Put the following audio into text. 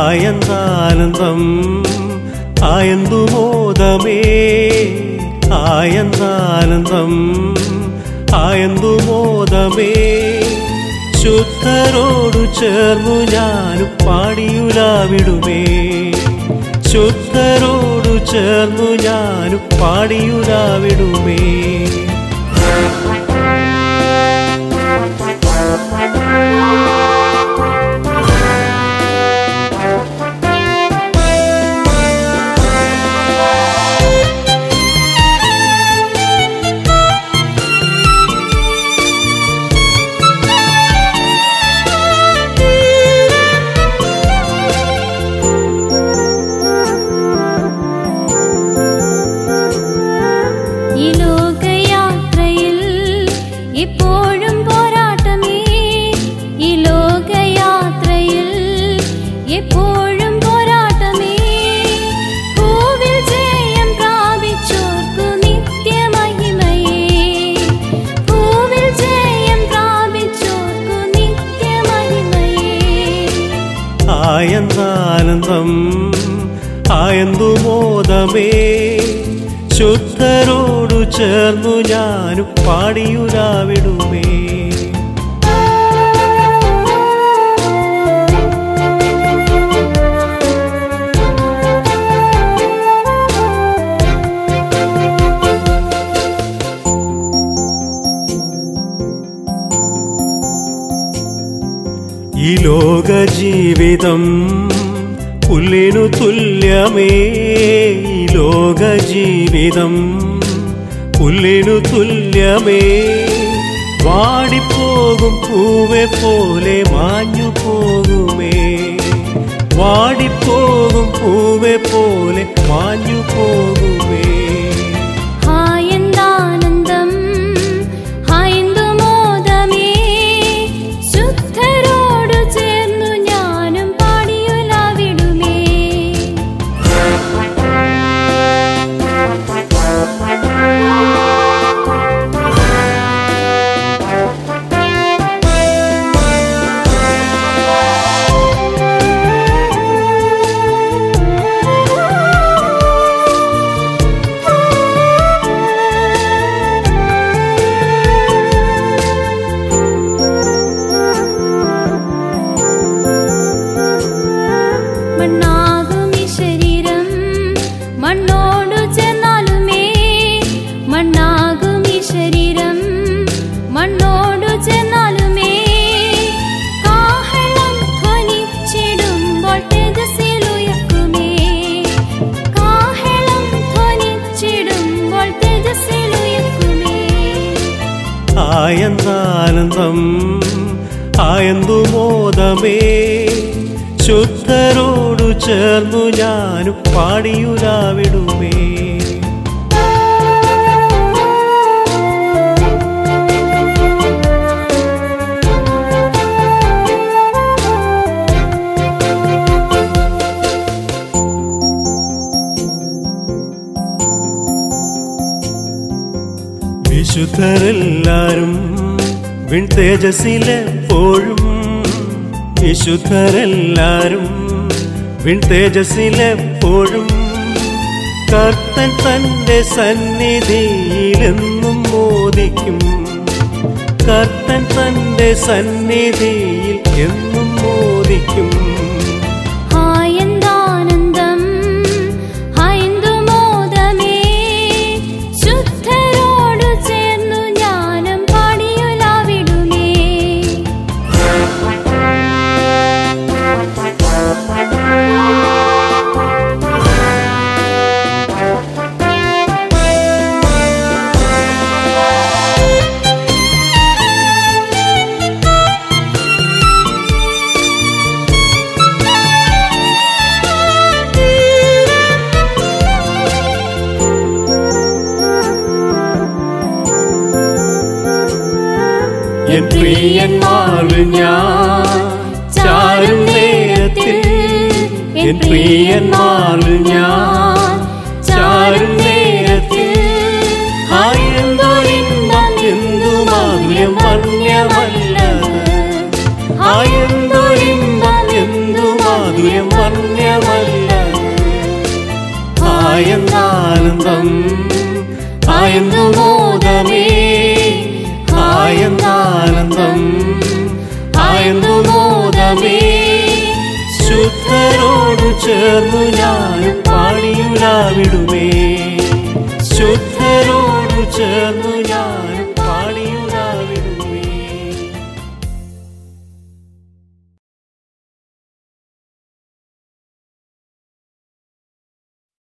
ആയന്താനന്ദം ആയന്തു മോദമേ ആയന്താനന്ദം ആയന്തു മോദമേ ശുദ്ധരോടു ചേർന്നു ഞാനും പാടിയുലാവിടുമേ ശുദ്ധരോടു ചേർന്നു ഞാനും പാടിയുലാവിടുമേ ഈ ലോകയാത്രയിൽ എപ്പോഴും പോരാട്ടമേ ഈ ലോകയാത്രയിൽ എപ്പോഴും പോരാട്ടമേ ഭൂവിൽ ജയം പ്രാപിച്ചോർക്കു നിത്യമഹിമയേ ഭൂവിൽ ജയം പ്രാപിച്ചോർക്കു നിത്യമഹിമയേ ആയന്താനന്ദം ആയന്തു മോദമേ ശുദ്ധരോടു ചേർന്നു ഞാനും പാടിയുലാവിടുമേ ഈ ലോക ജീവിതം പുല്ലിനു തുല്യമേ ഈ ലോക ജീവിതം പുല്ലിനു തുല്യമേ വാടിപ്പോകും പൂവെ പോലെ മാഞ്ഞു പോകുമേ വാടിപ്പോകും പൂവെ പോലെ മാഞ്ഞു പോകുമേ ഹായന്താനന്ദം ഹായന്തു മോദമേ ശുദ്ധരോടു ചേർന്നു ഞാനും പാടിയുലാവിടുമേ മണ്ണാകും ഈ ശരീരം മണ്ണോടു ചേർന്നാലുമേ മണ്ണാകും ഈ ശരീരം മണ്ണോടു ചേർന്നാലുമേ കാഹളം ധ്വനിച്ചിടുമ്പോൾ തേജസ്സിലുയർക്കുമേ കാഹളം ധ്വനിച്ചിടുമ്പോൾ തേജസ്സിലുയർക്കുമേ ആയന്താനന്ദം ആയന്തു മോദമേ ശുദ്ധരോടു ചേർന്നു ഞാനും പാടിയുലാവിടുമേ വിശുദ്ധരെല്ലാരും വിൺ തേജസ്സിലെപ്പോഴും വിശുദ്ധരെല്ലാരും വിൺ തേജസ്സിലെപ്പോഴും കർത്തൻ തന്റെ സന്നിധിയിലെന്നും മോദിക്കും കർത്തൻ തന്റെ സന്നിധിയിൽ എന്നും മോദിക്കും ഹായന്താനന്ദം ഹായന്തു മോദമേ ശുദ്ധരോടു ചേർന്നു ഞാനും പാടിയുലാവിടുമേ എൻ പ്രിയന്മാരിൽ ഞാൻ ചാരും നേരത്തിൽ എൻ പ്രിയന്മാരിൽ ഞാൻ ചാരും നേരത്തിൽ ആയെന്തൊരിമ്പം എന്തു മാധുര്യം വന്യമല്ലത് ആയെന്തൊരിമ്പം എന്തു മാധുര്യം വന്യ ആയന്താനന്ദം ആയന്തുമോദമേ ആയന്താനന്ദം ആയന്തുമോദമേ ശുദ്ധരോടു ചേർന്നു ഞാനും പാടിയുലാവിടുമേ ശുദ്ധരോടു ചേർന്നു